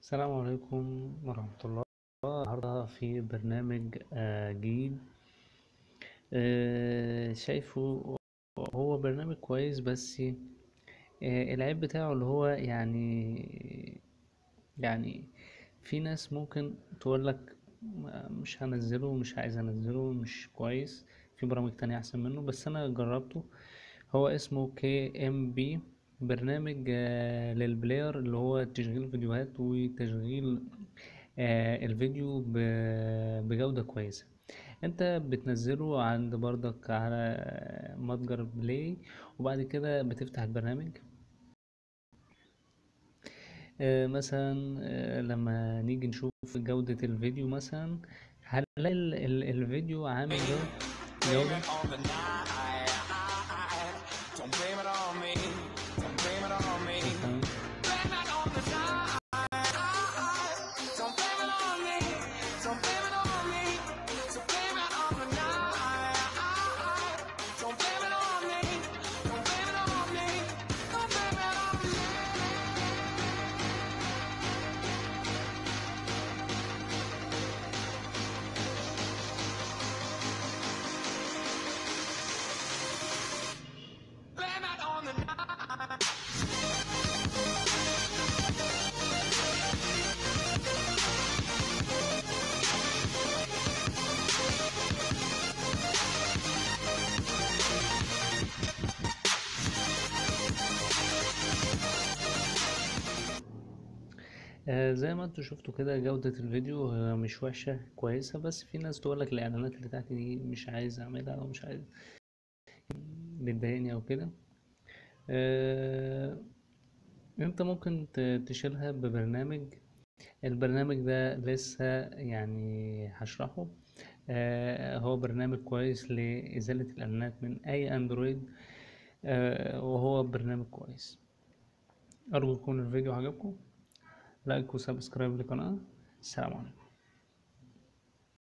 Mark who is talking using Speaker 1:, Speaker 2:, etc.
Speaker 1: السلام عليكم ورحمة الله النهاردة في برنامج آه، جديد آه، شايفه هو برنامج كويس بس آه، العيب بتاعه اللي هو يعني يعني في ناس ممكن تقولك مش هنزله مش عايز انزله مش كويس في برامج تانية احسن منه بس انا جربته هو اسمه كي ام بي برنامج آه، للبلاير اللي هو تشغيل فيديوهات وتشغيل آه، الفيديو ب- بجودة كويسة انت بتنزله عند برضك على متجر بلاي وبعد كده بتفتح البرنامج آه، مثلا آه، لما نيجي نشوف جودة الفيديو مثلا هنلاقي ال- ال- الفيديو عامل جو- جودة
Speaker 2: on the night. Don't blame it on me. Don't blame it on me.
Speaker 1: مثلا
Speaker 2: Blame it on the night. Don't blame it on me. Don't blame it on me. So blame it on the night. Don't blame it on me. Don't blame it on me. Don't blame it on me. Blame it on the night.
Speaker 1: آه، زي ما انتوا شفتوا كده جودة الفيديو آه، مش وحشة كويسة بس في ناس تقولك الإعلانات اللي تحت دي مش عايز أعملها أو مش عايز بتضايقني أو كده آه، انت ممكن ت- تشيلها ببرنامج البرنامج ده لسه يعني هشرحه آه، هو برنامج كويس لإزالة الإعلانات من أي أندرويد آه، وهو برنامج كويس أرجو يكون الفيديو عجبكم لايك وسبسكرايب للقناة السلام عليكم